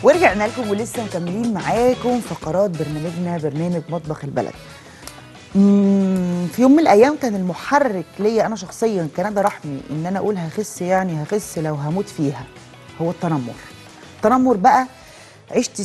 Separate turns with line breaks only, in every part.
ورجعنا لكم ولسه مكملين معاكم فقرات برنامجنا برنامج مطبخ البلد مم، في يوم من الايام كان المحرك ليا انا شخصيا كندا رحمي ان انا اقول هخس يعني هخس لو هموت فيها هو التنمر التنمر بقى عشت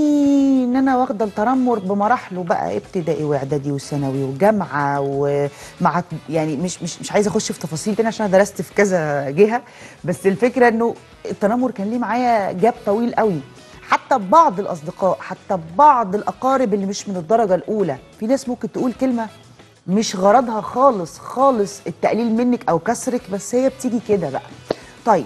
سنين انا واخده التنمر بمراحله بقى ابتدائي واعدادي وثانوي وجامعه ومع يعني مش مش مش عايزه اخش في تفاصيل تاني عشان انا درست في كذا جهه بس الفكره انه التنمر كان ليه معايا جاب طويل قوي حتى ببعض الاصدقاء حتى ببعض الاقارب اللي مش من الدرجه الاولى في ناس ممكن تقول كلمه مش غرضها خالص خالص التقليل منك او كسرك بس هي بتيجي كده بقى طيب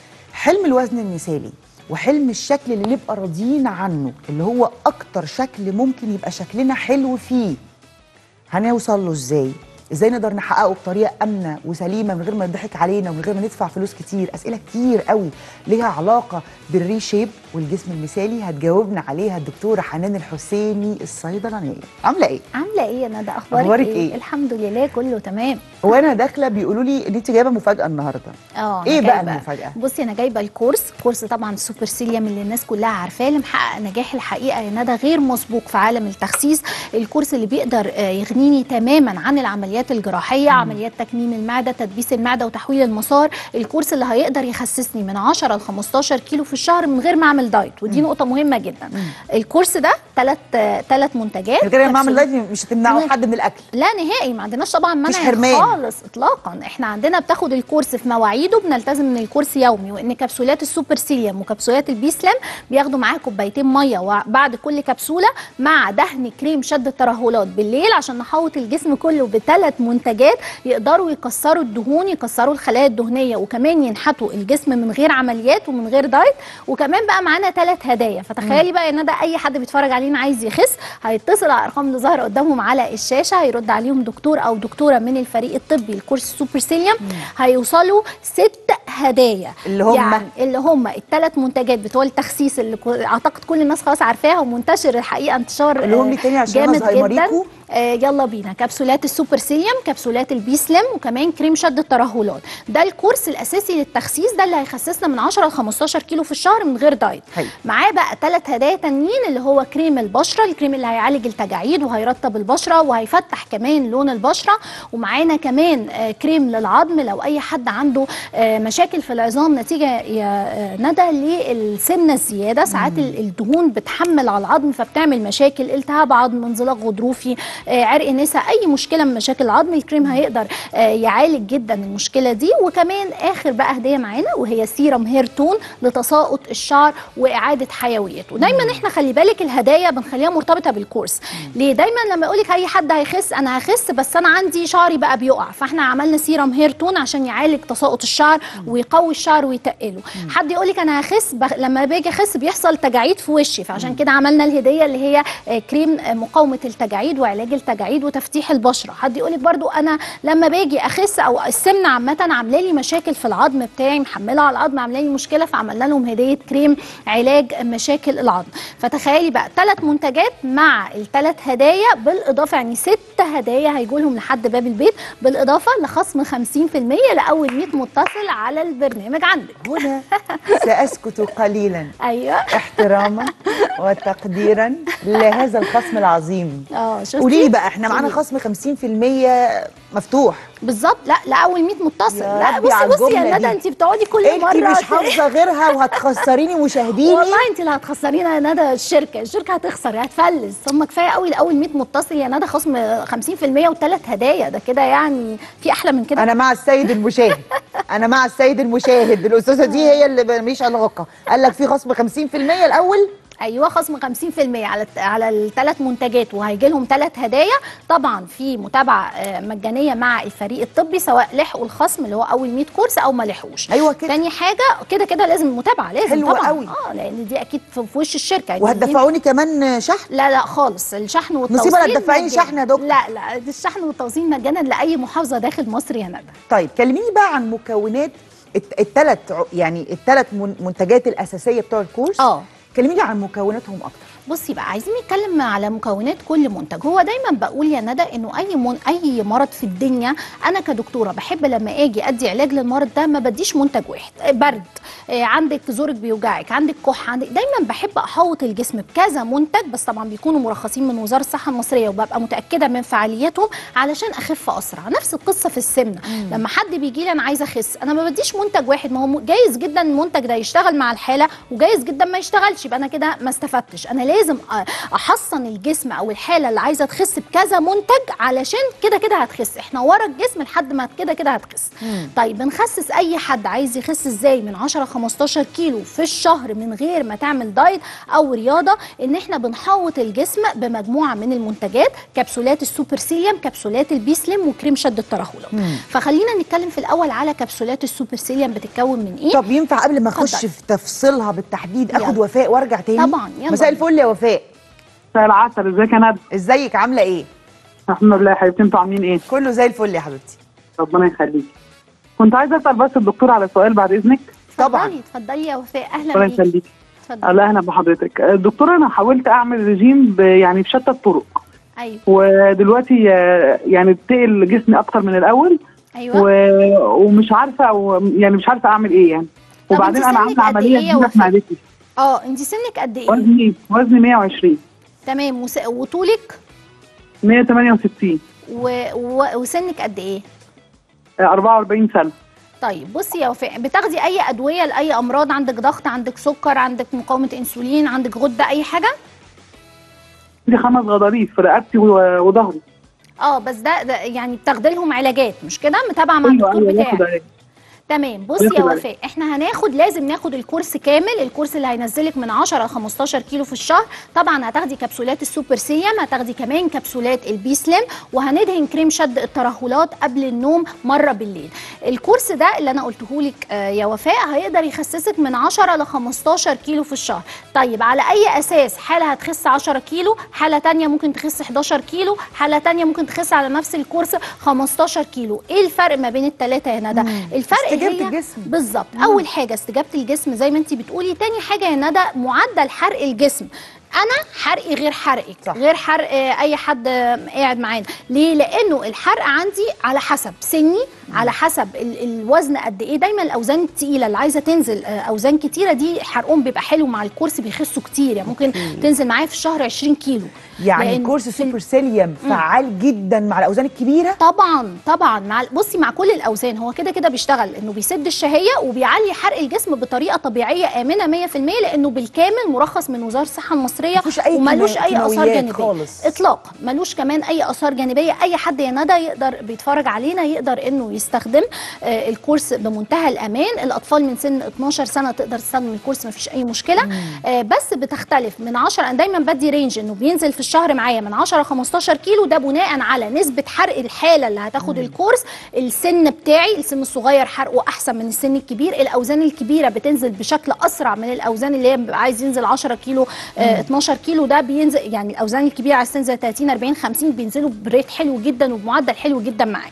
حلم الوزن المثالي وحلم الشكل اللي نبقى راضيين عنه اللي هو اكتر شكل ممكن يبقى شكلنا حلو فيه هنوصل له ازاي ازاي نقدر نحققه بطريقه امنه وسليمه من غير ما يضحك علينا ومن غير ما ندفع فلوس كتير اسئله كتير قوي ليها علاقه بالريشيب والجسم المثالي هتجاوبنا عليها الدكتوره حنان الحسيني الصيدلانيه عامله ايه
عامله ايه يا ندى اخبارك,
أخبارك
ايه؟
إيه؟
الحمد لله كله تمام
وانا داخله بيقولوا لي ان انت جايبه مفاجاه النهارده
اه
ايه
أنا
بقى
جايبة-
المفاجاه
بصي انا جايبه الكورس كورس طبعا سوبر سيليوم اللي الناس كلها عارفاه اللي محقق نجاح الحقيقه يا ندى غير مسبوق في عالم التخسيس الكورس اللي بيقدر آه، يغنيني تماما عن العمليات الجراحيه عمليات تكميم المعده تدبيس المعده وتحويل المسار الكورس اللي هيقدر يخسسني من 10 ل 15 كيلو في الشهر من غير ما اعمل دايت ودي نقطه مهمه جدا الكورس ده ثلاث ثلاث منتجات
من غير ما اعمل
كبسولات-
دايت مش هتمنعوا
مم.
حد من الاكل
لا نهائي ما عندناش طبعا
مفيش
منع
حرمان.
خالص اطلاقا احنا عندنا بتاخد الكورس في مواعيده بنلتزم ان الكورس يومي وان كبسولات السوبر سيليوم وكبسولات البيسلم بياخدوا معاه كوبايتين ميه وبعد كل كبسوله مع دهن كريم شد الترهلات بالليل عشان نحوط الجسم كله بثلاث منتجات يقدروا يكسروا الدهون يكسروا الخلايا الدهنيه وكمان ينحتوا الجسم من غير عمليات ومن غير دايت وكمان بقى معانا ثلاث هدايا فتخيلي بقى ان ده اي حد بيتفرج علينا عايز يخس هيتصل على الارقام اللي ظاهره قدامهم على الشاشه هيرد عليهم دكتور او دكتوره من الفريق الطبي لكورس السوبر سيليوم هيوصلوا ست هدايا
اللي هم؟
يعني اللي هم الثلاث منتجات بتوع التخسيس اللي كو- اعتقد كل الناس خلاص عارفاها ومنتشر الحقيقه انتشار
اللي هم
آه،
لي تاني عشان
جامد
أظهريكوا.
جدا آه يلا بينا كبسولات السوبر سيليوم كبسولات البي سليم وكمان كريم شد الترهلات ده الكورس الاساسي للتخسيس ده اللي هيخسسنا من 10 ل 15 كيلو في الشهر من غير دايت
حلو.
معاه بقى ثلاث هدايا تانيين اللي هو كريم البشره الكريم اللي هيعالج التجاعيد وهيرطب البشره وهيفتح كمان لون البشره ومعانا كمان آه كريم للعظم لو اي حد عنده آه مشاكل في العظام نتيجه يا آه ندى للسمنه الزياده ساعات ال- الدهون بتحمل على العظم فبتعمل مشاكل التهاب عظم انزلاق غضروفي آه عرق نسا اي مشكله من مشاكل العظم الكريم هيقدر آه يعالج جدا المشكله دي وكمان اخر بقى هديه معانا وهي سيرم هير تون لتساقط الشعر واعاده حيويته ودايما احنا خلي بالك الهدايا بنخليها مرتبطه بالكورس ليه دايما لما يقولك اي حد هيخس انا هخس بس انا عندي شعري بقى بيقع فاحنا عملنا سيرم هير تون عشان يعالج تساقط الشعر ويقوي الشعر ويتقله حد يقولك انا هخس بخ... لما باجي اخس بيحصل تجاعيد في وشي فعشان كده عملنا الهديه اللي هي آه، كريم آه، مقاومه التجاعيد وعلاج التجاعيد وتفتيح البشره حد يقولك برضو انا لما باجي اخس او السمنه عامه عامله لي مشاكل في العظم بتاعي محمله على العظم عامله لي مشكله فعملنا لهم هديه كريم علاج مشاكل العظم فتخيلي بقى ثلاث منتجات مع الثلاث هدايا بالاضافه يعني ست هدايا هيجوا لهم لحد باب البيت بالاضافه لخصم 50% لاول 100 متصل على البرنامج عندك
هنا ساسكت قليلا
ايوه
احتراما وتقديرا لهذا الخصم العظيم
اه شفتي
قولي لي بقى احنا معانا
قولي.
خصم 50% مفتوح
بالظبط لا لاول 100 متصل
يا
لا
ربي
بصي
على
بصي
الجملة
يا ندى
دي.
انت بتقعدي كل
انت
مره
مش
ت-
حافظه غيرها وهتخسريني مشاهديني
والله انت اللي هتخسرينا يا ندى الشركه الشركه هتخسر هتفلس هم كفايه قوي لاول 100 متصل يا ندى خصم 50% وثلاث هدايا ده كده يعني في احلى من كده
انا مع السيد المشاهد انا مع السيد المشاهد الاستاذه دي هي اللي مش على الغقه قال لك في خصم 50% الاول
ايوه خصم 50% على الت- على الثلاث منتجات وهيجي لهم ثلاث هدايا طبعا في متابعه آه، مجانيه مع الفريق الطبي سواء لحقوا الخصم اللي هو اول 100 كورس او ما لحقوش
ايوه كده
تاني حاجه كده كده لازم متابعه لازم
حلوة
طبعا
قوي.
اه لان دي اكيد في في وش الشركه يعني دي-
وهتدفعوني كمان شحن
لا لا خالص الشحن والتوصيل
نصيبة لا تدفعيني
مجانا.
شحن يا دكتور.
لا لا دي الشحن والتوصيل مجانا لاي محافظه داخل مصر يا ندى
طيب كلميني بقى عن مكونات الثلاث يعني الثلاث منتجات الاساسيه بتوع الكورس
اه
كلميني عن مكوناتهم اكتر
بصي بقى عايزين نتكلم على مكونات كل منتج هو دايما بقول يا ندى انه اي من اي مرض في الدنيا انا كدكتوره بحب لما اجي ادي علاج للمرض ده ما بديش منتج واحد آه، برد آه، عندك زورك بيوجعك عندك كح عندك دايما بحب احوط الجسم بكذا منتج بس طبعا بيكونوا مرخصين من وزاره الصحه المصريه وببقى متاكده من فعاليتهم علشان اخف اسرع نفس القصه في السمنه لما حد بيجي لي انا عايزه اخس انا ما بديش منتج واحد ما هو جايز جدا المنتج ده يشتغل مع الحاله وجايز جدا ما يشتغلش يبقى انا كده ما استفدتش انا لازم أ- احصن الجسم او الحاله اللي عايزه تخس بكذا منتج علشان كده كده هتخس احنا ورا الجسم لحد ما كده كده هتخس طيب بنخسس اي حد عايز يخس ازاي من 10 15 كيلو في الشهر من غير ما تعمل دايت او رياضه ان احنا بنحوط الجسم بمجموعه من المنتجات كبسولات السوبر سيليوم كبسولات البي سليم وكريم شد الترهلات فخلينا نتكلم في الاول على كبسولات السوبر سيليوم بتتكون من ايه
طب ينفع قبل ما اخش
اتفضل.
في تفصيلها بالتحديد اخد
يلا.
وفاء وارجع تاني
طبعاً، يلا
مساء
بينا.
الفل يا وفاء
مساء العسل ازيك يا ندى
ازيك عامله ايه
الحمد لله يا حبيبتي انتوا عاملين ايه
كله زي الفل يا حبيبتي
ربنا يخليكي كنت عايزه اسال بس الدكتور على سؤال بعد اذنك
طبعاً.
اتفضلي اتفضلي يا وفاء اهلا
ربنا
بيكي
يخليكي
اتفضلي
الله اهلا بحضرتك الدكتور انا حاولت اعمل رجيم ب- يعني بشتى الطرق
ايوه
ودلوقتي آه، يعني تقل جسمي اكتر من الاول
ايوه
و... ومش عارفه أو يعني مش عارفه اعمل ايه يعني
طب
وبعدين
انت
انا
سنك
عامله
قد
عمليه
ايه يا
جديده في
وفاء؟
معدتي
اه انت سنك قد ايه
وزني وزني 120
تمام وس... وطولك
168
و... و... وسنك قد ايه
آه، 44 سنه
طيب بصي يا وفاء بتاخدي اي ادويه لاي امراض عندك ضغط عندك سكر عندك مقاومه انسولين عندك غده اي حاجه
عندي خمس غضاريف في رقبتي و- وظهري
اه بس ده, ده يعني بتاخدي لهم علاجات مش كده متابعه مع
ايوه
الدكتور
ايوه باخد
بتاعك
علاج.
تمام بصي يا
باخد علاج.
وفاء احنا هناخد لازم ناخد الكورس كامل الكورس اللي هينزلك من 10 ل 15 كيلو في الشهر طبعا هتاخدي كبسولات السوبر سيام هتاخدي كمان كبسولات البي سليم وهندهن كريم شد الترهلات قبل النوم مره بالليل الكورس ده اللي انا قلته لك آه يا وفاء هيقدر يخسسك من 10 ل 15 كيلو في الشهر طيب على اي اساس حاله هتخس 10 كيلو حاله تانية ممكن تخس 11 كيلو حاله تانية ممكن تخس على نفس الكورس 15 كيلو ايه الفرق ما بين الثلاثه يا ندى الفرق
استجابة
هي
الجسم.
بالظبط اول حاجه استجابه الجسم زي ما انت بتقولي تاني حاجه يا ندى معدل حرق الجسم انا حرقي غير حرقك
صح.
غير حرق آه، اي حد آه، قاعد معانا ليه لانه الحرق عندي على حسب سني على حسب ال الوزن قد ايه دايما الاوزان التقيله اللي عايزه تنزل آه، اوزان كتيره دي حرقهم بيبقى حلو مع الكورس بيخسوا كتير يعني ممكن تنزل معايا في الشهر 20 كيلو
يعني
لأن
كورس
في ال-
سوبر سيليوم فعال جدا مع الاوزان الكبيره
طبعا طبعا مع بصي مع كل الاوزان هو كده كده بيشتغل انه بيسد الشهيه وبيعلي حرق الجسم بطريقه طبيعيه امنه 100% لانه بالكامل مرخص من وزاره الصحه المصريه
مفيهوش أي
وملوش
كيما-
اي اثار
كيماويات
جانبيه
خالص.
اطلاقا ملوش كمان اي اثار جانبيه اي حد يا ندى يقدر بيتفرج علينا يقدر انه يستخدم آه الكورس بمنتهى الامان الاطفال من سن 12 سنه تقدر تستخدم الكورس مفيش اي مشكله آه بس بتختلف من 10 انا دايما بدي رينج انه بينزل في الشهر معايا من 10 ل 15 كيلو ده بناء على نسبه حرق الحاله اللي هتاخد الكورس السن بتاعي السن الصغير حرقه احسن من السن الكبير الاوزان الكبيره بتنزل بشكل اسرع من الاوزان اللي هي بيبقى عايز ينزل 10 كيلو آه 12 كيلو ده بينزل يعني الاوزان الكبيره عايز تنزل 30 40 50 بينزلوا بريت حلو جدا وبمعدل حلو جدا معاك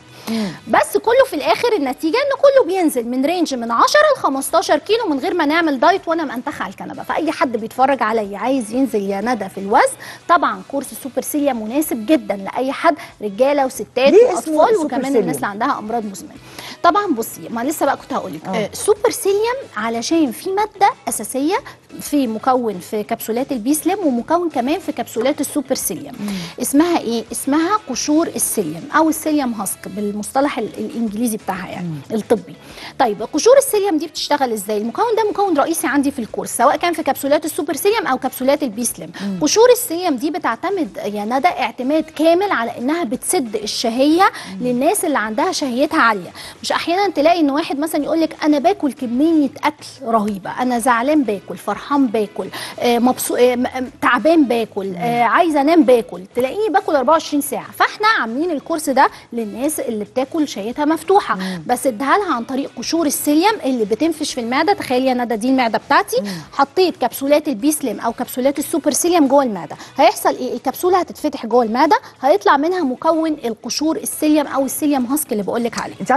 بس كله في الاخر النتيجه ان كله بينزل من رينج من 10 ل 15 كيلو من غير ما نعمل دايت وانا منتخه على الكنبه فاي حد بيتفرج عليا عايز ينزل يا ندى في الوزن طبعا كورس السوبر سيليا مناسب جدا لاي حد رجاله وستات
ليه اسمه
واطفال
سوبر
وكمان
سيليوم؟
الناس اللي عندها امراض مزمنه طبعا بصي ما لسه بقى كنت هقول لك
آه.
آه. سوبر سيليوم علشان في ماده اساسيه في مكون في كبسولات البي سليم ومكون كمان في كبسولات السوبر سيليوم اسمها ايه اسمها قشور السيليوم او السيليوم هاسك بالمصطلح ال- الانجليزي بتاعها يعني الطبي طيب قشور السيليوم دي بتشتغل ازاي المكون ده مكون رئيسي عندي في الكورس سواء كان في كبسولات السوبر سيليوم او كبسولات البي سليم قشور السيليوم دي بتعتمد يا ندى اعتماد كامل على انها بتسد الشهيه للناس اللي عندها شهيتها عاليه مش احيانا تلاقي ان واحد مثلا يقول لك انا باكل كميه اكل رهيبه انا زعلان باكل فرحان باكل آه مبسوط آه م- آه، تعبان باكل آه عايزه انام باكل تلاقيني باكل 24 ساعه فاحنا عاملين الكورس ده للناس اللي بتاكل شهيتها مفتوحه بس اديها لها عن طريق قشور السيليوم اللي بتنفش في المعده تخيلي يا ندى دي المعده بتاعتي حطيت كبسولات البي سليم او كبسولات السوبر سيليوم جوه المعده هيحصل ايه الكبسوله هتتفتح جوه المعده هيطلع منها مكون القشور السيليوم او السيليوم هاسك اللي بقول لك عليه
انت عارفه هو شبيه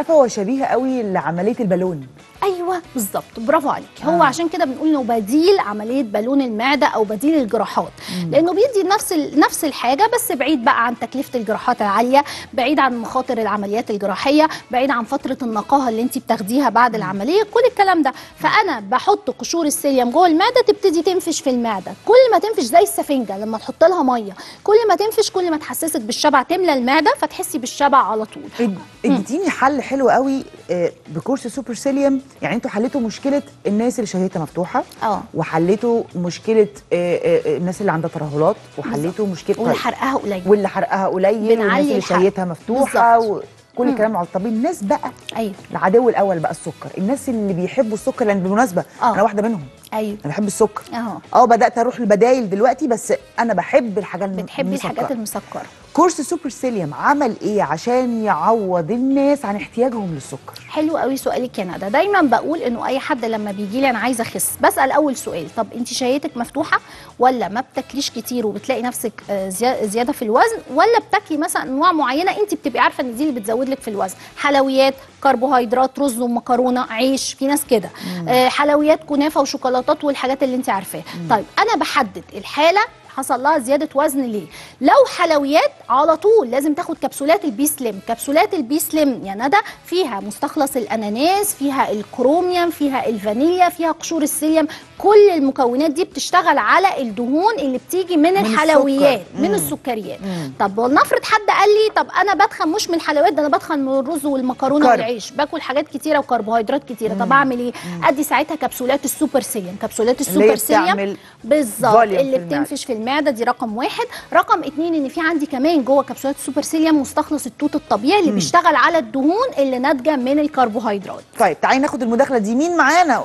شبيهه قوي لعمليه البالون
ايوه بالظبط برافو عليك هو
آه.
عشان كده بنقول انه بديل عمليه بالون المعده او بديل الجراحات لانه بيدي نفس ال- نفس الحاجه بس بعيد بقى عن تكلفه الجراحات العاليه بعيد عن مخاطر العمليات الجراحيه بعيد عن فتره النقاهه اللي انت بتاخديها بعد العمليه كل الكلام ده فانا بحط قشور السيليوم جوه المعده تبتدي تنفش في المعده كل ما تنفش زي السفنجه لما تحط لها ميه كل ما تنفش كل ما تحسسك بالشبع تملى المعده فتحسي بالشبع على طول
اد- اديتيني حل حلو قوي آه، بكورس سوبر سيليوم يعني انتوا حليتوا مشكله الناس اللي شهيتها مفتوحه
اه
وحليتوا مشكله آه، آه، الناس اللي عندها ترهلات وحليتوا مشكله
واللي
طيب،
حرقها قليل
واللي حرقها قليل والناس
بنعلي
اللي
الحرق.
شهيتها مفتوحه
بالظبط.
وكل الكلام على طب الناس بقى
ايوه
العدو الاول بقى السكر الناس اللي بيحبوا السكر لان بالمناسبه
آه.
انا واحده منهم
ايوه
انا بحب السكر
اهو
اه بدات اروح البدايل دلوقتي بس انا بحب الحاجات الم-
بتحبي الحاجات
المسكرة.
المسكره
كورس سوبر سيليوم عمل ايه عشان يعوض الناس عن احتياجهم للسكر
حلو قوي سؤالك يا ندى دايما بقول انه اي حد لما بيجي لي انا عايزه اخس بسال اول سؤال طب انت شهيتك مفتوحه ولا ما بتاكليش كتير وبتلاقي نفسك آه، زيا- زياده في الوزن ولا بتاكلي مثلا انواع معينه انت بتبقي عارفه ان دي اللي بتزود لك في الوزن حلويات كربوهيدرات رز ومكرونه عيش في ناس كده آه، حلويات كنافه وشوكولاتات والحاجات اللي انت عارفاها طيب انا بحدد الحاله حصل لها زياده وزن ليه لو حلويات على طول لازم تاخد كبسولات البي سليم كبسولات البي سليم يا ندى فيها مستخلص الاناناس فيها الكروميوم فيها الفانيليا فيها قشور السيليوم كل المكونات دي بتشتغل على الدهون اللي بتيجي من,
من
الحلويات
السكر.
من
مم.
السكريات
مم.
طب ولنفرض حد قال لي طب انا بدخن مش من الحلويات ده انا بدخن من الرز والمكرونه
كارب.
والعيش باكل حاجات كتيره وكربوهيدرات كتيره طب اعمل ايه ادي ساعتها كبسولات السوبر سيليوم كبسولات
اللي هي
السوبر سيليوم
بتعمل
بالظبط
volume
اللي
في المعدة.
بتنفش في المعده دي رقم واحد رقم اتنين ان في عندي كمان جوه كبسولات السوبر سيليوم مستخلص التوت الطبيعي اللي بيشتغل على الدهون اللي ناتجه من الكربوهيدرات
طيب تعالي ناخد المداخله دي مين معانا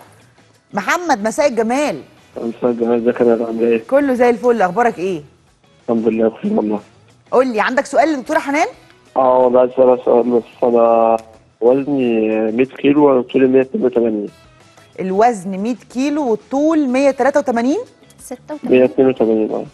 محمد مساء الجمال
مساء الجمال ازيك يا عامل ايه؟
كله زي الفل اخبارك ايه
الحمد لله بخير والله.
قول لي عندك سؤال للدكتوره حنان
اه والله عايز اسال سؤال بس انا وزني 100 كيلو وطولي 182
الوزن 100 كيلو والطول 183
86
182 اه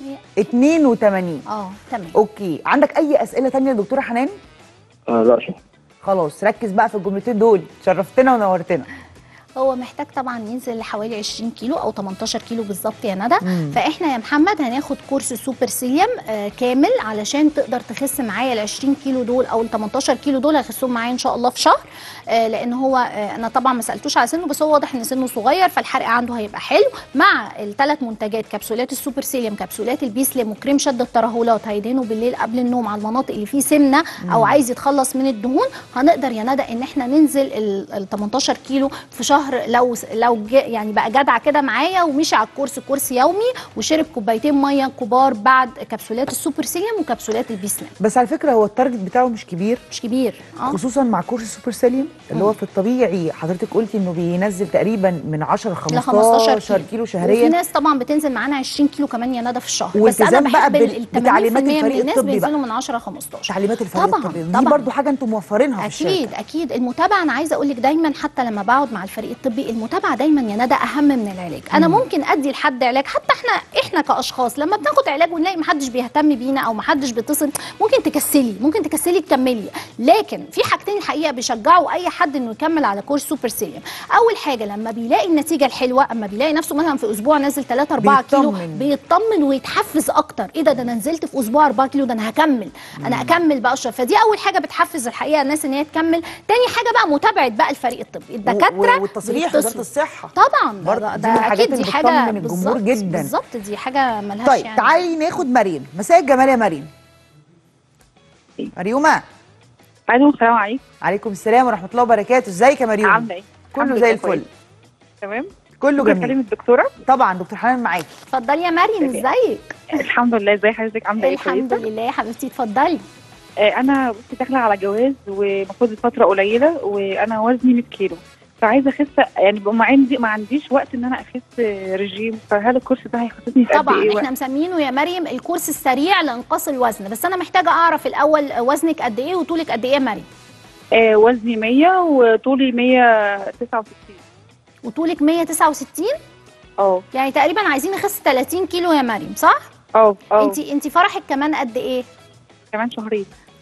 82
اه تمام
اوكي عندك اي اسئله تانية يا دكتوره حنان
آه، لا شكرا
خلاص ركز بقى في الجملتين دول شرفتنا ونورتنا
هو محتاج طبعا ينزل لحوالي 20 كيلو او 18 كيلو بالظبط يا ندى
مم.
فاحنا يا محمد هناخد كورس سوبر سيليوم آه كامل علشان تقدر تخس معايا ال 20 كيلو دول او ال 18 كيلو دول هيخسهم معايا ان شاء الله في شهر آه لان هو آه انا طبعا ما سالتوش على سنه بس هو واضح ان سنه صغير فالحرق عنده هيبقى حلو مع الثلاث منتجات كبسولات السوبر سيليوم كبسولات البي سليم وكريم شد الترهلات هيدهنوا بالليل قبل النوم على المناطق اللي فيه سمنه او عايز يتخلص من الدهون هنقدر يا ندى ان احنا ننزل ال ال 18 كيلو في شهر لو لو ج- يعني بقى جدع كده معايا ومشي على الكورس كورس يومي وشرب كوبايتين ميه كبار بعد كبسولات السوبر سيليوم وكبسولات البي سليم
بس على فكره هو التارجت بتاعه مش كبير
مش كبير اه
خصوصا مع كورس سوبر سيليوم اللي هو في الطبيعي حضرتك قلتي انه بينزل تقريبا من 10 ل
ل
15
15
كيلو
وفي
شهريا
ناس طبعا بتنزل معانا 20 كيلو كمان يا ندى في الشهر بس
والتزام
انا
بقى
بحب
بال-
ال
بتعليمات
80% من
الفريق
الناس
الطبي بقى.
بينزلوا من 10 ل 15
تعليمات الفريق
طبعاً،
الطبي دي
طبعاً.
برضو حاجه انتم موفرينها في
اكيد
الشركه
اكيد المتابعه انا عايزه اقول لك دايما حتى لما بقعد مع الفريق الطبي المتابعه دايما يا ندى اهم من العلاج انا ممكن ادي لحد علاج حتى احنا احنا كاشخاص لما بناخد علاج ونلاقي محدش بيهتم بينا او محدش بيتصل ممكن تكسلي ممكن تكسلي تكملي لكن في حاجتين الحقيقه بيشجعوا اي حد انه يكمل على كورس سوبر سيليوم اول حاجه لما بيلاقي النتيجه الحلوه اما بيلاقي نفسه مثلا في اسبوع نازل 3 4 كيلو
بيطمن.
بيطمن ويتحفز اكتر ايه ده ده انا نزلت في اسبوع 4 كيلو ده انا هكمل انا اكمل بقى اشرب فدي اول حاجه بتحفز الحقيقه الناس ان هي تكمل تاني حاجه بقى متابعه بقى الفريق الطبي الدكاتره
و- والتصريح
بيتصلوا.
وزاره الصحه
طبعا
برضه
ده,
دي
ده
من الحاجات
اكيد
اللي
دي حاجه
بتطمن الجمهور
بالظبط-
جدا.
بالظبط دي حاجه ملهاش
طيب
يعني
تعالي ناخد مريم مساء الجمال يا مريم مريومه
الو السلام عليكم
عليكم السلام ورحمه الله وبركاته ازيك يا مريم
عامله ايه؟
كله
الحمد
زي
لله
الفل
كويس. تمام
كله
ممكن
جميل
اكلم الدكتوره
طبعا دكتور حنان معاكي
اتفضلي يا مريم ازيك
الحمد لله ازي حضرتك عامله ايه
الحمد
كويسه
لله يا حبيبتي اتفضلي
آه انا بصي داخله على جواز ومفروض فتره قليله وانا وزني 100 كيلو فعايزه اخس يعني بقى ما عندي ما عنديش وقت ان انا اخس رجيم فهل الكورس ده هيخسسني في قد
طبعا
ايه
احنا
وقت؟
مسمينه يا مريم الكورس السريع لانقاص الوزن بس انا محتاجه اعرف الاول وزنك قد ايه وطولك قد ايه يا مريم
آه وزني 100 وطولي 169
وطولك 169
اه
يعني تقريبا عايزين نخس 30 كيلو يا مريم صح
اه اه
انت انت فرحك كمان قد ايه
كمان شهرين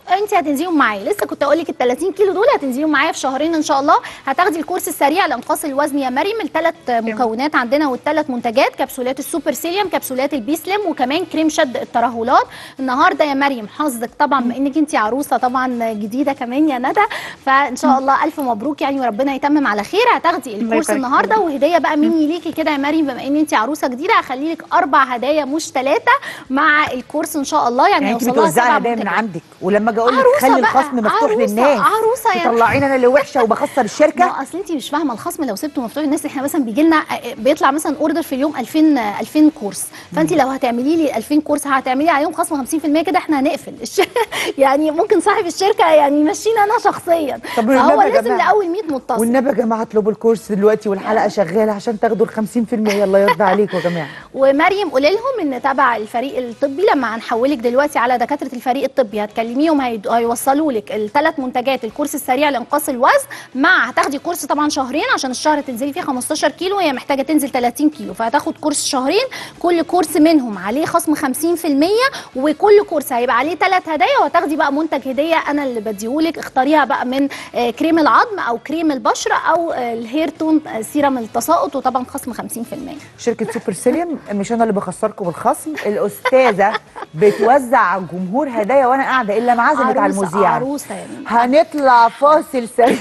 انت هتنزليهم معايا لسه كنت اقول لك ال 30 كيلو دول هتنزليهم معايا في شهرين ان شاء الله هتاخدي الكورس السريع لانقاص الوزن يا مريم الثلاث مكونات عندنا والثلاث منتجات كبسولات السوبر سيليوم كبسولات البي سليم وكمان كريم شد الترهلات النهارده يا مريم حظك طبعا بما انك انت عروسه طبعا جديده كمان يا ندى فان شاء الله الف مبروك يعني وربنا يتمم على خير هتاخدي الكورس
يبارك
النهارده وهديه بقى مني ليكي كده يا مريم بما ان انت عروسه جديده هخلي لك اربع هدايا مش ثلاثه مع الكورس ان شاء الله يعني,
يعني انت
هيوصل لها
بتوزعي
سبع
هدايا من
منتجات.
عندك ولما اجي اقول لك
عروسة
خلي
بقى،
الخصم مفتوح
عروسة،
للناس
عروسة يا-
تطلعيني انا اللي وحشه وبخسر الشركه
ما اصل انت مش فاهمه الخصم لو سبته مفتوح للناس احنا مثلا بيجي لنا بيطلع مثلا اوردر في اليوم 2000 2000 كورس فانت لو هتعملي لي 2000 كورس هتعملي عليهم خصم 50% كده احنا هنقفل الش... يعني ممكن صاحب الشركه يعني يمشينا انا شخصيا
طب
فهو
والنبي يا
لازم
جماعة.
لاول 100 متصل
والنبي يا جماعه اطلبوا الكورس دلوقتي والحلقه شغاله عشان تاخدوا ال 50% الله يرضى عليكم يا جماعه
ومريم قولي لهم ان تبع الفريق الطبي لما هنحولك دلوقتي على دكاتره الفريق الطبي هتكلميهم هيد- هيوصلوا لك الثلاث منتجات الكورس السريع لانقاص الوزن مع هتاخدي كورس طبعا شهرين عشان الشهر تنزلي فيه 15 كيلو وهي محتاجه تنزل 30 كيلو فهتاخد كورس شهرين كل كورس منهم عليه خصم 50% وكل كورس هيبقى عليه ثلاث هدايا وهتاخدي بقى منتج هديه انا اللي بديهولك اختاريها بقى من آه، كريم العظم او كريم البشره او آه، الهير تون آه، سيرم التساقط وطبعا خصم 50%
شركه سوبر سيليوم مش انا اللي بخسركم بالخصم الاستاذه بتوزع على الجمهور هدايا وانا قاعده الا معزمك على
عروسة-
المذيعه
عروسه يعني
هنطلع فاصل سريع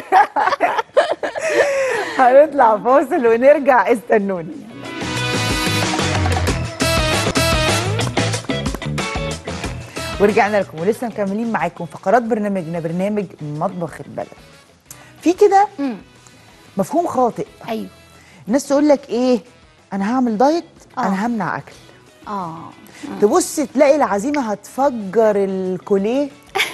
هنطلع فاصل ونرجع استنوني ورجعنا لكم ولسه مكملين معاكم فقرات برنامجنا برنامج مطبخ البلد في كده
مم.
مفهوم خاطئ
ايوه
الناس تقول لك ايه انا هعمل دايت
آه.
انا همنع اكل
اه
تبص تلاقي العزيمه هتفجر الكوليه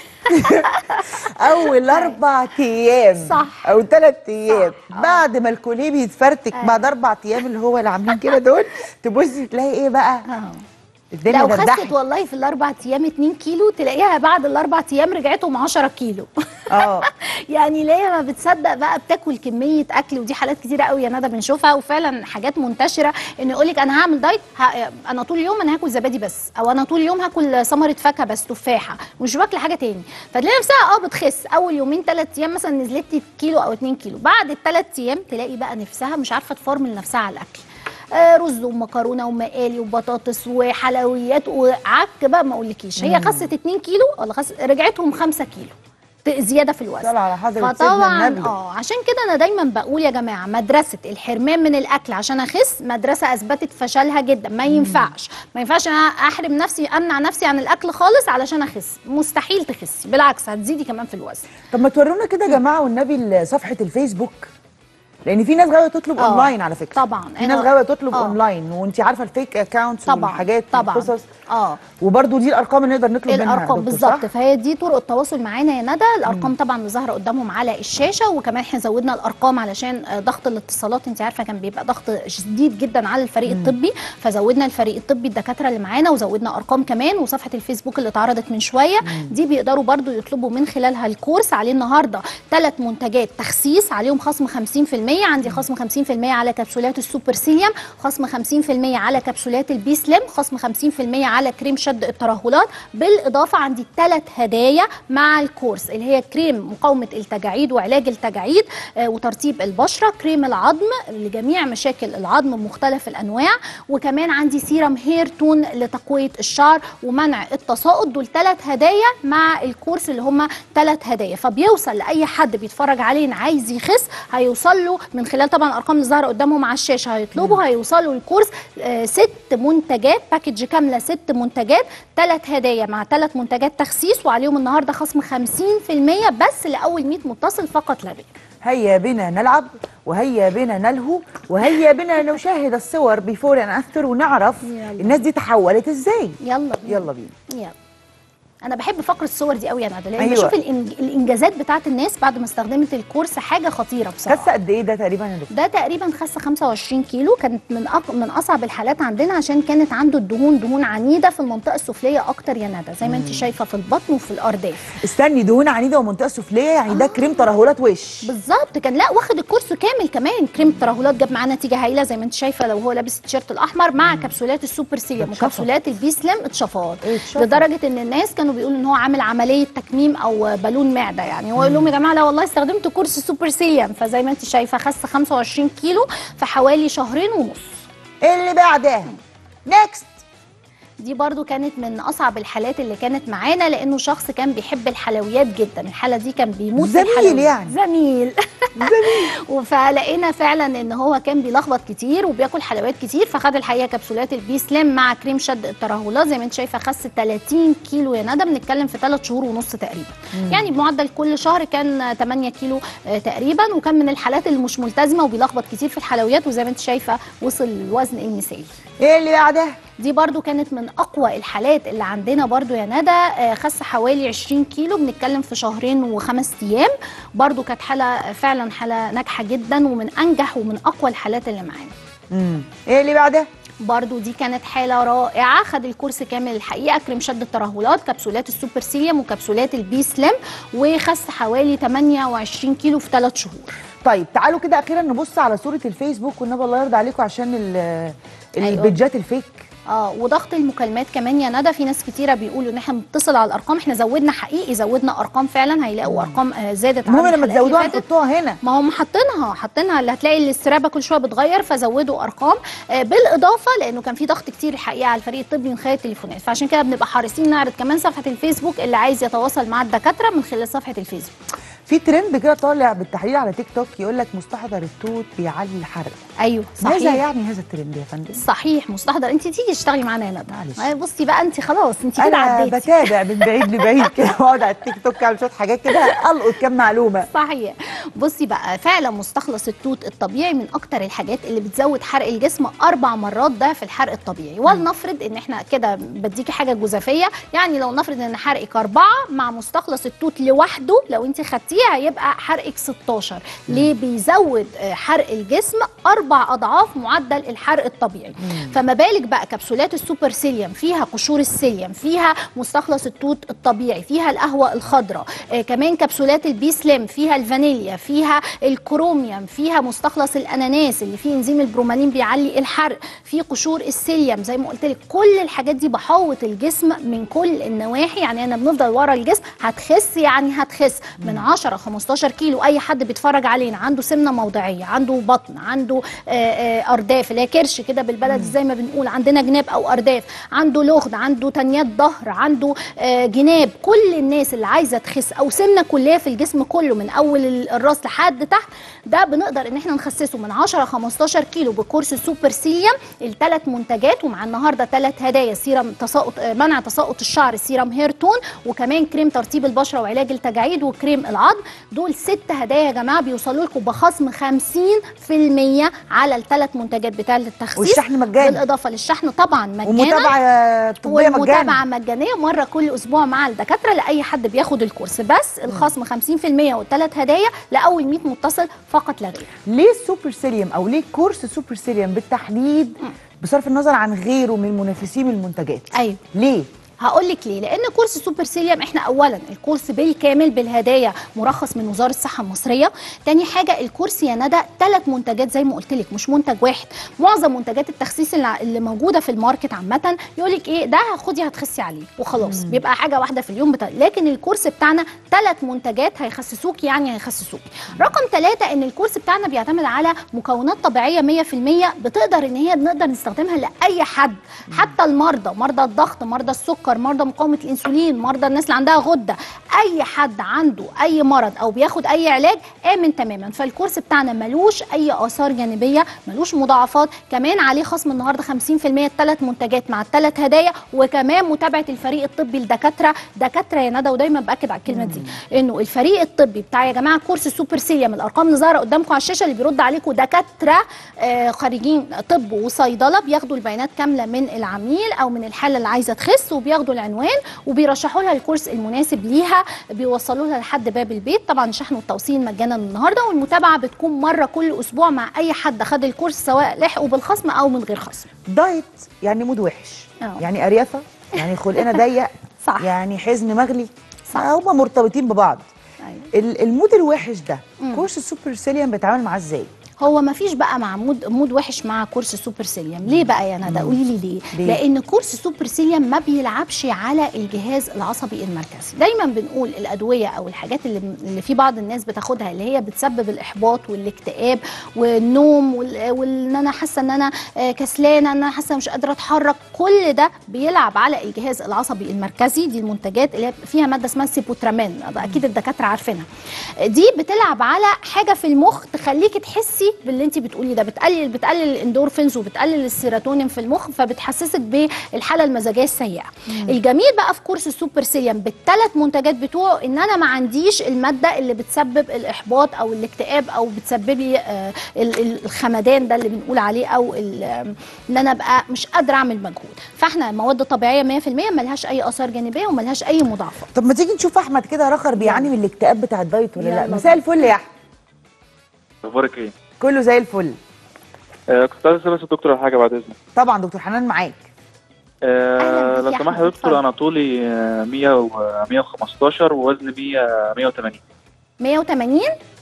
اول اربع ايام
صح.
او ثلاث ايام
صح. آه.
بعد ما الكوليه بيتفرتك
أيوة.
بعد اربع ايام اللي هو اللي عاملين كده دول تبص تلاقي ايه بقى
اه
الدنيا
لو خست
دردحت
والله في الاربع ايام 2 كيلو تلاقيها بعد الاربع ايام رجعتهم 10 كيلو
اه
يعني ليه ما بتصدق بقى بتاكل كميه اكل ودي حالات كتيره قوي يا ندى بنشوفها وفعلا حاجات منتشره ان يقول لك انا هعمل دايت ه... انا طول اليوم انا هاكل زبادي بس او انا طول اليوم هاكل ثمره فاكهه بس تفاحه مش باكل حاجه تاني فتلاقي نفسها اه بتخس اول يومين ثلاث ايام مثلا نزلت لي كيلو او 2 كيلو بعد الثلاث ايام تلاقي بقى نفسها مش عارفه تفرمل نفسها على الاكل آه، رز ومكرونه ومقالي وبطاطس وحلويات وعك بقى ما اقولكيش هي خست 2 كيلو ولا خس رجعتهم 5 كيلو ت- زياده في الوزن
صلى على حضرة سيدنا
فطبعا
النبي.
اه عشان كده انا دايما بقول يا جماعه مدرسه الحرمان من الاكل عشان اخس مدرسه اثبتت فشلها جدا ما ينفعش ما ينفعش انا احرم نفسي امنع نفسي عن الاكل خالص علشان اخس مستحيل تخسي بالعكس هتزيدي كمان في الوزن
طب ما تورونا كده يا جماعه والنبي صفحه الفيسبوك لان في ناس غاويه تطلب
آه،
اونلاين على فكره
طبعا
في ناس
أنا-
غاويه تطلب
آه.
اونلاين وانت عارفه الفيك اكونتس
طبعا
والحاجات
طبعا
والقصص
اه
وبرده دي الارقام اللي نقدر نطلب منها يا
الارقام
دكتور،
بالظبط
صح؟
فهي دي طرق التواصل معانا يا ندى الارقام طبعا اللي ظاهره قدامهم على الشاشه وكمان احنا زودنا الارقام علشان آه، ضغط الاتصالات انت عارفه كان بيبقى ضغط شديد جدا على الفريق الطبي فزودنا الفريق الطبي الدكاتره اللي معانا وزودنا ارقام كمان وصفحه الفيسبوك اللي اتعرضت من شويه دي بيقدروا برضو يطلبوا من خلالها الكورس عليه النهارده ثلاث منتجات تخسيس عليهم خصم 50% عندي خصم 50% على كبسولات السوبر سيليوم خصم 50% على كبسولات البي سليم خصم 50% على كريم شد الترهلات بالاضافه عندي ثلاث هدايا مع الكورس اللي هي كريم مقاومه التجاعيد وعلاج التجاعيد آه، وترطيب البشره كريم العظم لجميع مشاكل العظم بمختلف الانواع وكمان عندي سيرم هير تون لتقويه الشعر ومنع التساقط دول ثلاث هدايا مع الكورس اللي هم ثلاث هدايا فبيوصل لاي حد بيتفرج علينا عايز يخس هيوصل له من خلال طبعا الارقام اللي ظاهره قدامهم على الشاشه هيطلبوا هيوصلوا الكورس آه، ست منتجات باكج كامله ست منتجات ثلاث هدايا مع ثلاث منتجات تخسيس وعليهم النهارده خصم 50% بس لاول 100 متصل فقط لا غير
هيا بنا نلعب وهيا بنا نلهو وهيا بنا نشاهد الصور بيفور اند افتر ونعرف
يلا.
الناس دي تحولت ازاي
يلا بينا.
يلا بينا
يلا انا بحب فقره الصور دي قوي يا ندى لان
أيوة.
بشوف الإنج... الانجازات بتاعت الناس بعد ما استخدمت الكورس حاجه خطيره بصراحه
خس قد ايه ده تقريبا يا دكتور
ده تقريبا خس 25 كيلو كانت من أق... من اصعب الحالات عندنا عشان كانت عنده الدهون دهون عنيده في المنطقه السفليه اكتر يا ندى زي ما انت شايفه في البطن وفي الارداف
استني دهون عنيده ومنطقه سفليه يعني ده كريم ترهلات وش
بالظبط كان لا واخد الكورس كامل كمان كريم الترهلات جاب معاه نتيجه هايله زي ما انت شايفه لو هو لابس التيشيرت الاحمر مع كبسولات السوبر سيليوم
اتشفط.
وكبسولات البي سليم اتشفاط
ايه اتشفط؟
لدرجه ان الناس كانوا جدا وبيقول ان هو عامل عمليه تكميم او بالون معده يعني هو يقول لهم يا جماعه لا والله استخدمت كورس سوبر سيليم فزي ما انت شايفه خس 25 كيلو في حوالي شهرين ونص
اللي بعدها نيكست
دي برضو كانت من اصعب الحالات اللي كانت معانا لانه شخص كان بيحب الحلويات جدا الحاله دي كان بيموت في
زميل
الحلويات
يعني.
زميل زميل فلقينا فعلا ان هو كان بيلخبط كتير وبياكل حلويات كتير فخد الحقيقه كبسولات البي سلام مع كريم شد الترهلات زي ما انت شايفه خس 30 كيلو يا ندى بنتكلم في 3 شهور ونص تقريبا يعني بمعدل كل شهر كان 8 كيلو آه، تقريبا وكان من الحالات اللي مش ملتزمه وبيلخبط كتير في الحلويات وزي ما انت شايفه وصل الوزن المثالي
ايه اللي بعدها
دي برضو كانت من اقوى الحالات اللي عندنا برضو يا ندى آه، خس حوالي 20 كيلو بنتكلم في شهرين وخمس ايام برضو كانت حاله فعلا حاله ناجحه جدا ومن انجح ومن اقوى الحالات اللي معانا
امم ايه اللي بعدها
برضو دي كانت حالة رائعة خد الكورس كامل الحقيقة كريم شد الترهلات كبسولات السوبر سيليوم وكبسولات البي سليم وخس حوالي 28 كيلو في 3 شهور
طيب تعالوا كده اخيرا نبص على صوره الفيسبوك والنبي الله يرضى عليكم عشان ال-
أيوة.
البيجات الفيك
اه وضغط المكالمات كمان يا ندى في ناس كتيره بيقولوا ان احنا بنتصل على الارقام احنا زودنا حقيقي زودنا ارقام فعلا هيلاقوا ارقام آه، زادت عن
المهم لما
الحلقات اللي
تزودوها
فاتت.
نحطوها هنا
ما هم حاطينها حاطينها اللي هتلاقي الاسترابه كل شويه بتغير فزودوا ارقام آه، بالاضافه لانه كان في ضغط كتير الحقيقه على الفريق الطبي من خلال التليفونات فعشان كده بنبقى حريصين نعرض كمان صفحه الفيسبوك اللي عايز يتواصل مع الدكاتره من خلال صفحه الفيسبوك
في ترند كده طالع بالتحليل على تيك توك يقول لك مستحضر التوت بيعلي الحرق
ايوه
ماذا
صحيح
يعني هذا الترند يا فندم
صحيح مستحضر انت تيجي تشتغلي معانا يا ندى
معلش.
آه، بصي بقى انت خلاص انت كده
انا
عديتي
بتابع من بعيد لبعيد كده واقعد على التيك توك اعمل شويه حاجات كده القط كام معلومه
صحيح بصي بقى فعلا مستخلص التوت الطبيعي من اكتر الحاجات اللي بتزود حرق الجسم اربع مرات ضعف الحرق الطبيعي ولنفرض ان احنا كده بديكي حاجه جزافيه يعني لو نفرض ان حرقك اربعه مع مستخلص التوت لوحده لو انت خدتيه هيبقى حرقك 16 ليه بيزود آه، حرق الجسم اربع اضعاف معدل الحرق الطبيعي فما بالك بقى كبسولات السوبر سيليوم فيها قشور السيليوم فيها مستخلص التوت الطبيعي فيها القهوه الخضراء آه كمان كبسولات البي سليم فيها الفانيليا فيها الكروميوم فيها مستخلص الاناناس اللي فيه انزيم البرومالين بيعلي الحرق في قشور السيليوم زي ما قلت لك كل الحاجات دي بحوط الجسم من كل النواحي يعني انا بنفضل ورا الجسم هتخس يعني هتخس من 10 15 كيلو اي حد بيتفرج علينا عنده سمنه موضعيه عنده بطن عنده آه، آه، ارداف اللي هي كرش كده بالبلد زي ما بنقول عندنا جناب او ارداف عنده لغد عنده تنيات ظهر عنده آه، جناب كل الناس اللي عايزه تخس او سمنه كليه في الجسم كله من اول ال- الراس لحد تحت ده بنقدر ان احنا نخسسه من 10 15 كيلو بكورس السوبر سيليوم الثلاث منتجات ومع النهارده ثلاث هدايا سيرم تساقط آه، منع تساقط الشعر سيرم هير تون وكمان كريم ترطيب البشره وعلاج التجاعيد وكريم العظم دول ست هدايا يا جماعه بيوصلوا لكم بخصم 50% على الثلاث منتجات بتاع التخسيس
والشحن مجاني.
بالاضافه للشحن طبعا مجانا
ومتابعه طبيه
والمتابعه
مجانا
مجانيه مره كل اسبوع مع الدكاتره لاي حد بياخد الكورس بس الخصم 50% والثلاث هدايا لاول 100 متصل فقط لا غير
ليه السوبر سيليوم او ليه كورس السوبر سيليوم بالتحديد بصرف النظر عن غيره من منافسين المنتجات
ايوه
ليه
هقول لك ليه لان كورس سوبر سيليوم احنا اولا الكورس بالكامل بالهدايا مرخص من وزاره الصحه المصريه تاني حاجه الكورس يا ندى ثلاث منتجات زي ما قلت لك مش منتج واحد معظم منتجات التخسيس اللي, اللي موجوده في الماركت عامه يقول لك ايه ده خدي هتخسي عليه وخلاص بيبقى حاجه واحده في اليوم بتا... لكن الكورس بتاعنا ثلاث منتجات هيخسسوك يعني هيخسسوك رقم ثلاثة ان الكورس بتاعنا بيعتمد على مكونات طبيعيه 100% بتقدر ان هي نقدر نستخدمها لاي حد حتى المرضى مرضى الضغط مرضى السكر مرضى مقاومه الانسولين مرضى الناس اللي عندها غده اي حد عنده اي مرض او بياخد اي علاج امن تماما فالكورس بتاعنا ملوش اي اثار جانبيه ملوش مضاعفات كمان عليه خصم النهارده 50% الثلاث منتجات مع الثلاث هدايا وكمان متابعه الفريق الطبي لدكاتره دكاتره يا ندى ودايما باكد على الكلمه دي انه الفريق الطبي بتاع يا جماعه كورس السوبر سيليوم الارقام اللي ظاهره قدامكم على الشاشه اللي بيرد عليكم دكاتره آه، خريجين طب وصيدله بياخدوا البيانات كامله من العميل او من الحاله اللي عايزه تخس وبياخدوا العنوان وبيرشحوا لها الكورس المناسب ليها بيوصلوا لها لحد باب البيت طبعا الشحن والتوصيل مجانا النهارده والمتابعه بتكون مره كل اسبوع مع اي حد خد الكورس سواء لحقوا بالخصم او من غير خصم
دايت يعني مود وحش
آه.
يعني اريافه يعني خلقنا ضيق
صح.
يعني حزن مغلي
صح.
هما مرتبطين ببعض
أيوة.
ال- المود الوحش ده
مم.
كورس السوبر سيليوم بيتعامل معاه ازاي
هو ما فيش بقى مع مود مود وحش مع كورس سوبر سيليوم ليه بقى يا ندى قولي لي ليه
ليه؟
لان كورس سوبر سيليوم ما بيلعبش على الجهاز العصبي المركزي دايما بنقول الادويه او الحاجات اللي اللي في بعض الناس بتاخدها اللي هي بتسبب الاحباط والاكتئاب والنوم وال- وان انا حاسه ان انا آه، كسلانه ان انا حاسه مش قادره اتحرك كل ده بيلعب على الجهاز العصبي المركزي دي المنتجات اللي هي فيها ماده اسمها سيبوترامين اكيد الدكاتره عارفينها دي بتلعب على حاجه في المخ تخليكي تحسي باللي انت بتقولي ده بتقلل بتقلل الاندورفينز وبتقلل السيروتونين في المخ فبتحسسك بالحاله المزاجيه السيئه الجميل بقى في كورس السوبر سيليوم بالثلاث منتجات بتوعه ان انا ما عنديش الماده اللي بتسبب الاحباط او الاكتئاب او بتسبب لي آه، ال- ال- الخمدان ده اللي بنقول عليه او ال- آم، ان انا ابقى مش قادره اعمل مجهود فاحنا مواد طبيعيه 100% ملهاش اي اثار جانبيه وملهاش اي مضاعفات
طب ما تيجي نشوف احمد كده رخر بيعاني من الاكتئاب بتاع الدايت ولا لا
يلا
مساء الفل يا احمد
اخبارك ايه؟
كله زي الفل
آه كنت عايز اسال بس الدكتور على حاجه بعد اذنك
طبعا دكتور حنان معاك
آه
أهلاً بك
لو
يا
سمحت
أحمد،
يا دكتور
اتفضل.
انا طولي آه، 100 و 115 ووزني 100 180
180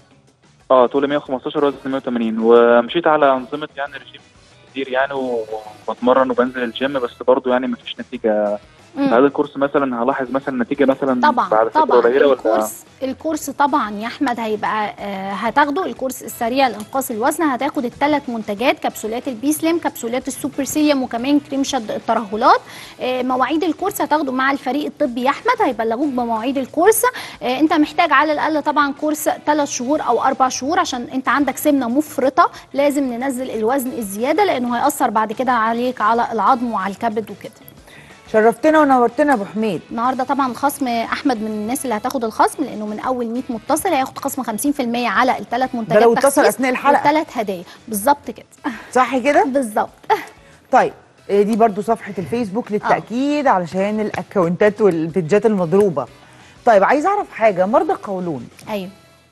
اه طولي 115 وزني 180 ومشيت على انظمه يعني رجيم كتير يعني وبتمرن وبنزل الجيم بس برضه يعني مفيش نتيجه
مم.
هذا الكورس مثلا هلاحظ مثلا نتيجه مثلا
طبعا
بعد فتره
طبعا
قليله ولا
الكورس الكورس طبعا يا احمد هيبقى آه هتاخده الكورس السريع لانقاص الوزن هتاخد الثلاث منتجات كبسولات البي سليم كبسولات السوبر سيليوم وكمان كريم شد الترهلات آه مواعيد الكورس هتاخده مع الفريق الطبي يا احمد هيبلغوك بمواعيد الكورس آه انت محتاج على الاقل طبعا كورس ثلاث شهور او اربع شهور عشان انت عندك سمنه مفرطه لازم ننزل الوزن الزياده لانه هياثر بعد كده عليك على العظم وعلى الكبد وكده
شرفتنا ونورتنا يا ابو حميد
النهارده طبعا الخصم احمد من الناس اللي هتاخد الخصم لانه من اول 100 متصل هياخد خصم 50% على الثلاث منتجات
لو اتصل
تخسيس
أثناء الحلقة.
والثلاث هدايا بالظبط كده
صح كده
بالظبط
طيب آه، دي برضو صفحة الفيسبوك للتأكيد علشان الأكونتات والبيجات المضروبة طيب عايز أعرف حاجة مرضى القولون
ايوه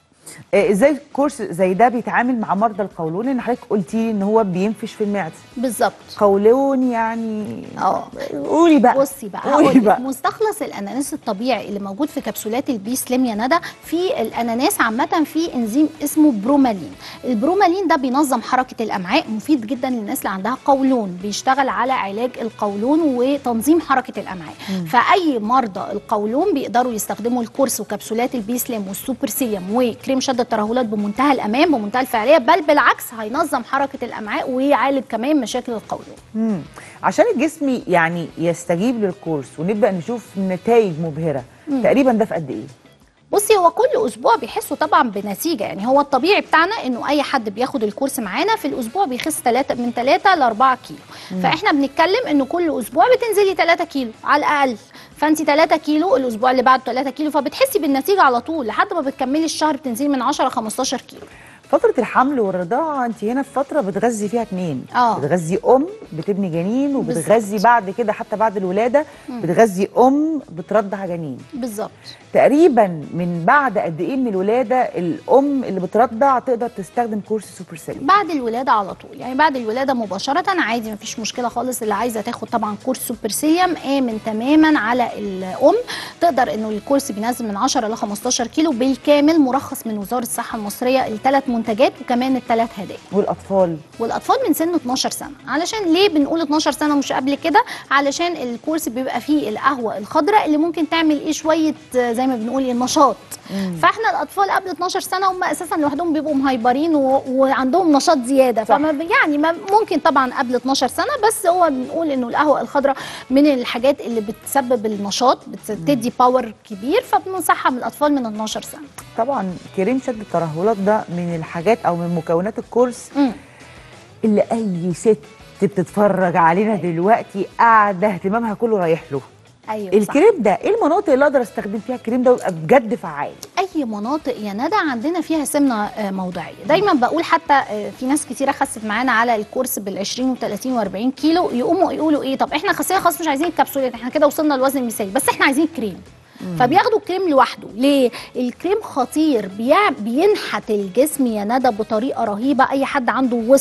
آه، ازاي كورس زي ده بيتعامل مع مرضى القولون ان حضرتك قلتي لي ان هو بينفش في المعده
بالظبط
قولون يعني
اه
قولي بقى
بصي بقى
قولي
هقول
بقى
مستخلص الاناناس الطبيعي اللي موجود في كبسولات البي سليم يا ندى في الاناناس عامه في انزيم اسمه برومالين البرومالين ده بينظم حركه الامعاء مفيد جدا للناس اللي عندها قولون بيشتغل على علاج القولون وتنظيم حركه الامعاء فاي مرضى القولون بيقدروا يستخدموا الكورس وكبسولات البي سليم والسوبر سيليوم وكريم شد الترهلات بمنتهى الامان بمنتهى الفعاليه بل بالعكس هينظم حركه الامعاء ويعالج كمان مشاكل القولون
مم. عشان الجسم يعني يستجيب للكورس ونبدا نشوف نتائج مبهره تقريبا ده في قد ايه
بصي هو كل اسبوع بيحسوا طبعا بنتيجه يعني هو الطبيعي بتاعنا انه اي حد بياخد الكورس معانا في الاسبوع بيخس 3 من 3 ل 4 كيلو فاحنا بنتكلم انه كل اسبوع بتنزلي 3 كيلو على الاقل فانت 3 كيلو الاسبوع اللي بعده 3 كيلو فبتحسي بالنتيجه على طول لحد ما بتكملي الشهر بتنزلي من 10 ل 15 كيلو
فترة الحمل والرضاعة انت هنا في فترة بتغذي فيها اتنين
اه.
بتغذي ام بتبني جنين وبتغذي بعد كده حتى بعد الولادة بتغذي ام بترضع جنين
بالظبط
تقريبا من بعد قد ايه من الولادة الام اللي بترضع تقدر تستخدم كورس سوبر سيليم
بعد الولاده على طول يعني بعد الولاده مباشره عادي مفيش مشكله خالص اللي عايزه تاخد طبعا كورس سوبر سيليم امن تماما على الام تقدر انه الكورس بينزل من 10 ل 15 كيلو بالكامل مرخص من وزاره الصحه المصريه الثلاث منتجات وكمان الثلاث هدايا
والاطفال
والاطفال من سن 12 سنه علشان ليه بنقول 12 سنه مش قبل كده علشان الكورس بيبقى فيه القهوه الخضراء اللي ممكن تعمل ايه شويه آه، زي ما بنقول النشاط فاحنا الاطفال قبل 12 سنه هم اساسا لوحدهم بيبقوا مهيبرين و... وعندهم نشاط زياده
صح.
فما ب- يعني ما ممكن طبعا قبل 12 سنه بس هو بنقول انه القهوه الخضراء من الحاجات اللي بتسبب النشاط بتدي باور كبير فبننصحها من الاطفال من 12 سنه
طبعا كريم شد الترهلات ده من الحاجات او من مكونات الكورس
مم.
اللي اي ست بتتفرج علينا دلوقتي قاعده اهتمامها كله رايح له
ايوه صح.
الكريم ده ايه المناطق اللي اقدر استخدم فيها الكريم ده ويبقى بجد فعال
اي مناطق يا ندى عندنا فيها سمنه آه، موضعيه دايما بقول حتى آه، في ناس كتيره خست معانا على الكورس بال20 و30 و40 كيلو يقوموا يقولوا ايه طب احنا خسيه خلاص مش عايزين الكبسولات احنا كده وصلنا للوزن المثالي بس احنا عايزين كريم فبياخدوا الكريم لوحده ليه الكريم خطير بيع- بينحت الجسم يا ندى بطريقه رهيبه اي حد عنده وسط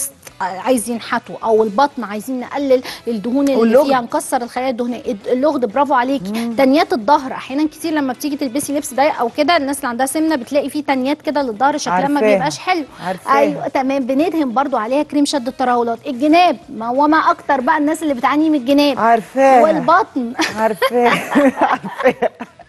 عايز ينحتوا او البطن عايزين نقلل الدهون اللي
واللغد.
فيها نكسر الخلايا الدهنيه اللغد برافو عليكي تنيات الظهر احيانا كتير لما بتيجي تلبسي لبس ضيق او كده الناس اللي عندها سمنه بتلاقي فيه تنيات كده للظهر شكلها ما
عارفاها.
بيبقاش حلو
عارفاها.
ايوه تمام بندهن برضو عليها كريم شد الترهلات الجناب ما هو ما اكتر بقى الناس اللي بتعاني من الجناب
عارفاها
والبطن
عارفاه عارفاه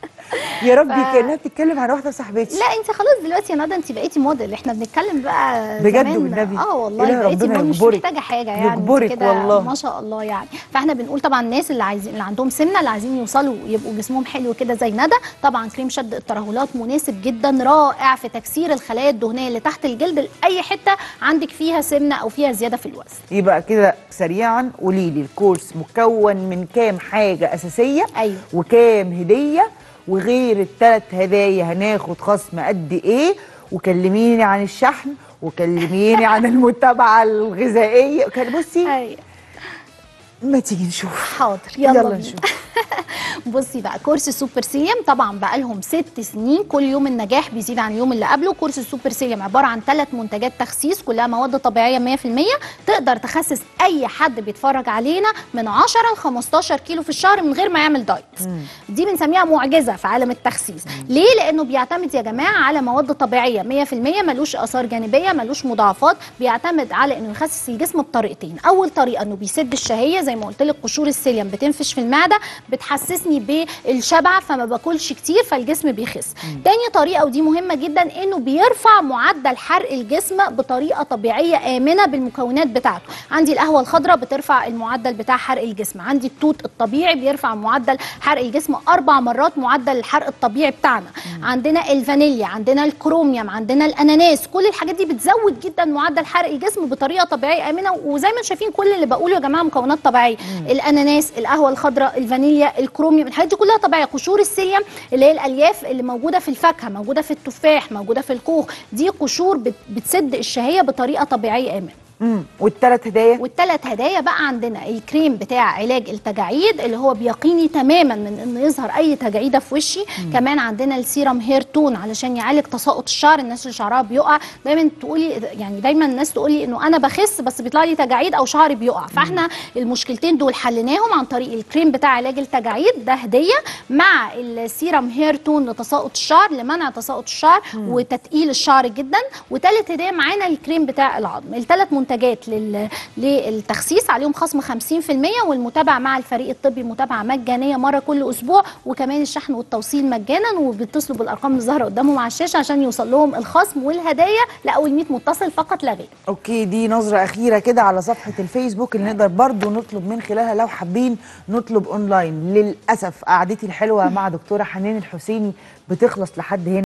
يا ربي
ف-
كانها بتتكلم عن واحده صاحبتي
لا انت خلاص دلوقتي يا ندى انت بقيتي موديل احنا بنتكلم بقى
بجد
زمان
والنبي.
اه والله
إله
بقيتي
ربنا
موديل مش
يجبرك.
محتاجه حاجه يعني انت
يجبرك
كده
والله.
ما شاء الله يعني فاحنا بنقول طبعا الناس اللي عايزين اللي عندهم سمنه اللي عايزين يوصلوا يبقوا جسمهم حلو كده زي ندى طبعا كريم شد الترهلات مناسب جدا رائع في تكسير الخلايا الدهنيه اللي تحت الجلد لاي حته عندك فيها سمنه او فيها زياده في الوزن
يبقى كده سريعا قولي لي الكورس مكون من كام حاجه اساسيه
ايوه
وكام هديه وغير الثلاث هدايا هناخد خصم قد ايه وكلميني عن الشحن وكلميني عن المتابعه الغذائيه كان بصي
ايوه
ما تيجي نشوف
حاضر يلا,
يلا
بينا.
نشوف
بصي بقى كورس السوبر سيليوم طبعا بقى لهم ست سنين كل يوم النجاح بيزيد عن اليوم اللي قبله كورس السوبر سيليوم عباره عن ثلاث منتجات تخسيس كلها مواد طبيعيه 100% تقدر تخسس اي حد بيتفرج علينا من 10 ل 15 كيلو في الشهر من غير ما يعمل دايت دي بنسميها معجزه في عالم التخسيس ليه لانه بيعتمد يا جماعه على مواد طبيعيه 100% ملوش اثار جانبيه ملوش مضاعفات بيعتمد على انه يخسس الجسم بطريقتين اول طريقه انه بيسد الشهيه زي ما قلت لك قشور السيليوم بتنفش في المعده بتحسسني بالشبع فما باكلش كتير فالجسم بيخس تاني طريقه ودي مهمه جدا انه بيرفع معدل حرق الجسم بطريقه طبيعيه امنه بالمكونات بتاعته عندي القهوه الخضراء بترفع المعدل بتاع حرق الجسم عندي التوت الطبيعي بيرفع معدل حرق الجسم اربع مرات معدل الحرق الطبيعي بتاعنا عندنا الفانيليا عندنا الكروميوم عندنا الاناناس كل الحاجات دي بتزود جدا معدل حرق الجسم بطريقه طبيعيه امنه وزي ما شايفين كل اللي بقوله يا جماعه مكونات طبيعيه الاناناس القهوه الخضراء الفانيليا الكروميوم الحاجات دي كلها طبيعيه قشور السيليوم اللي هي الالياف اللي موجوده في الفاكهه موجوده في التفاح موجوده في الخوخ دي قشور بت- بتسد الشهيه بطريقه طبيعيه امنه
امم والثلاث هدايا
والثلاث هدايا بقى عندنا الكريم بتاع علاج التجاعيد اللي هو بيقيني تماما من انه يظهر اي تجاعيده في وشي كمان عندنا السيرم هير تون علشان يعالج تساقط الشعر الناس اللي شعرها بيقع دايما تقولي يعني دايما الناس تقولي انه انا بخس بس بيطلع لي تجاعيد او شعري بيقع فاحنا المشكلتين دول حليناهم عن طريق الكريم بتاع علاج التجاعيد ده هديه مع السيرم هير تون لتساقط الشعر لمنع تساقط الشعر وتثقيل الشعر جدا وثالث هديه معانا الكريم بتاع العظم الثلاث منتجات لل... للتخسيس عليهم خصم 50% والمتابعه مع الفريق الطبي متابعه مجانيه مره كل اسبوع وكمان الشحن والتوصيل مجانا وبيتصلوا بالارقام اللي ظاهره قدامهم على الشاشه عشان يوصل لهم الخصم والهدايا لاول 100 متصل فقط لا غير
اوكي دي نظرة أخيرة كده على صفحة الفيسبوك اللي نقدر برضو نطلب من خلالها لو حابين نطلب أونلاين للأسف قعدتي الحلوة مع دكتورة حنان الحسيني بتخلص لحد هنا